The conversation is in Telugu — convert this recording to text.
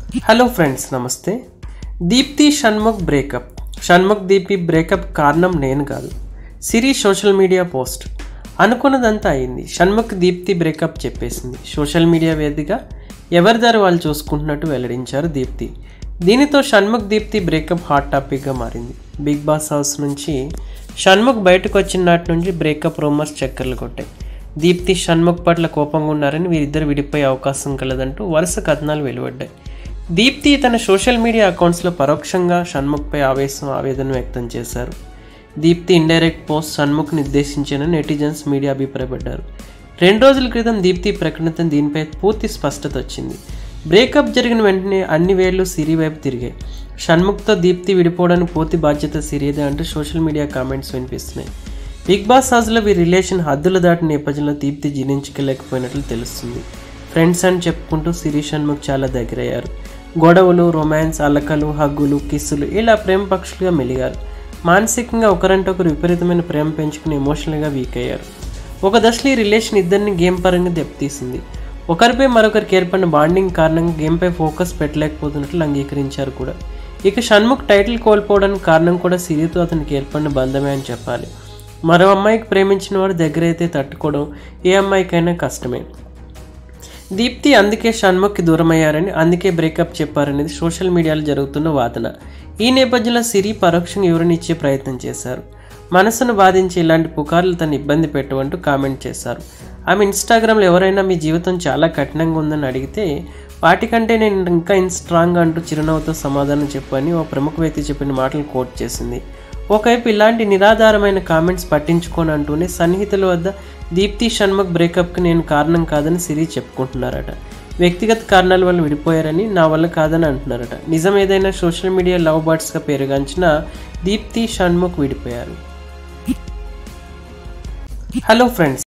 హలో ఫ్రెండ్స్ నమస్తే దీప్తి షణ్ముఖ్ బ్రేకప్ షణ్ముఖ్ దీప్తి బ్రేకప్ కారణం నేను కాదు సిరి సోషల్ మీడియా పోస్ట్ అనుకున్నదంతా అయింది షణ్ముఖ్ దీప్తి బ్రేకప్ చెప్పేసింది సోషల్ మీడియా వేదికగా ఎవరిదారు వాళ్ళు చూసుకుంటున్నట్టు వెల్లడించారు దీప్తి దీనితో షణ్ముఖ్ దీప్తి బ్రేకప్ హాట్ టాపిక్గా మారింది బిగ్ బాస్ హౌస్ నుంచి షణ్ముఖ్ బయటకు వచ్చిన నాటి నుంచి బ్రేకప్ రూమర్స్ చక్కర్లు కొట్టాయి దీప్తి షణ్ముఖ్ పట్ల కోపంగా ఉన్నారని వీరిద్దరు విడిపోయే అవకాశం కలదంటూ వరుస కథనాలు వెలువడ్డాయి దీప్తి తన సోషల్ మీడియా అకౌంట్స్లో పరోక్షంగా షణ్ముఖ్పై ఆవేశం ఆవేదన వ్యక్తం చేశారు దీప్తి ఇండైరెక్ట్ పోస్ట్ షణ్ముఖ్ నిర్దేశించిన నెటిజన్స్ మీడియా అభిప్రాయపడ్డారు రెండు రోజుల క్రితం దీప్తి ప్రకటన దీనిపై పూర్తి స్పష్టత వచ్చింది బ్రేకప్ జరిగిన వెంటనే అన్ని వేళ్లు సిరి వైపు తిరిగాయి షణ్ముఖ్తో దీప్తి విడిపోవడానికి పూర్తి బాధ్యత సిరిదే అంటూ సోషల్ మీడియా కామెంట్స్ వినిపిస్తున్నాయి బిగ్ బాస్ హౌస్లో వీరి రిలేషన్ హద్దులు దాటిన నేపథ్యంలో దీప్తి జీర్ణించుకోలేకపోయినట్లు తెలుస్తుంది ఫ్రెండ్స్ అని చెప్పుకుంటూ సిరి షణ్ముఖ్ చాలా దగ్గరయ్యారు గొడవలు రొమాన్స్ అలకలు హగ్గులు కిస్సులు ఇలా ప్రేమ పక్షులుగా మెలిగారు మానసికంగా ఒకరంటే ఒకరు విపరీతమైన ప్రేమ పెంచుకుని ఎమోషనల్గా వీక్ అయ్యారు ఒక దశలో ఈ రిలేషన్ ఇద్దరిని గేమ్ పరంగా దెబ్బతీసింది ఒకరిపై మరొకరికి ఏర్పడిన బాండింగ్ కారణంగా గేమ్పై ఫోకస్ పెట్టలేకపోతున్నట్లు అంగీకరించారు కూడా ఇక షణ్ముఖ్ టైటిల్ కోల్పోవడానికి కారణం కూడా సిరితో అతనికి ఏర్పడిన బంధమే అని చెప్పాలి మరో అమ్మాయికి ప్రేమించిన వాడు దగ్గరైతే తట్టుకోవడం ఏ అమ్మాయికైనా కష్టమే దీప్తి అందుకే షణ్ముఖ్కి దూరమయ్యారని అందుకే బ్రేకప్ చెప్పారనేది సోషల్ మీడియాలో జరుగుతున్న వాదన ఈ నేపథ్యంలో సిరి పరోక్షంగా వివరణిచ్చే ప్రయత్నం చేశారు మనసును బాధించే ఇలాంటి పుకార్లు తను ఇబ్బంది పెట్టవంటూ కామెంట్ చేశారు ఆమె ఇన్స్టాగ్రామ్లో ఎవరైనా మీ జీవితం చాలా కఠినంగా ఉందని అడిగితే వాటికంటే నేను ఇంకా ఇన్ స్ట్రాంగ్ అంటూ చిరునవ్వుతో సమాధానం చెప్పని ఓ ప్రముఖ వ్యక్తి చెప్పిన మాటలు కోట్ చేసింది ఒకవైపు ఇలాంటి నిరాధారమైన కామెంట్స్ పట్టించుకోని అంటూనే సన్నిహితుల వద్ద దీప్తి షణ్ముఖ్ బ్రేకప్కి నేను కారణం కాదని సిరి చెప్పుకుంటున్నారట వ్యక్తిగత కారణాల వల్ల విడిపోయారని నా వల్ల కాదని అంటున్నారట నిజం ఏదైనా సోషల్ మీడియా లవ్ బర్డ్స్గా పేరుగాంచిన దీప్తి షణ్ముఖ్ విడిపోయారు హలో ఫ్రెండ్స్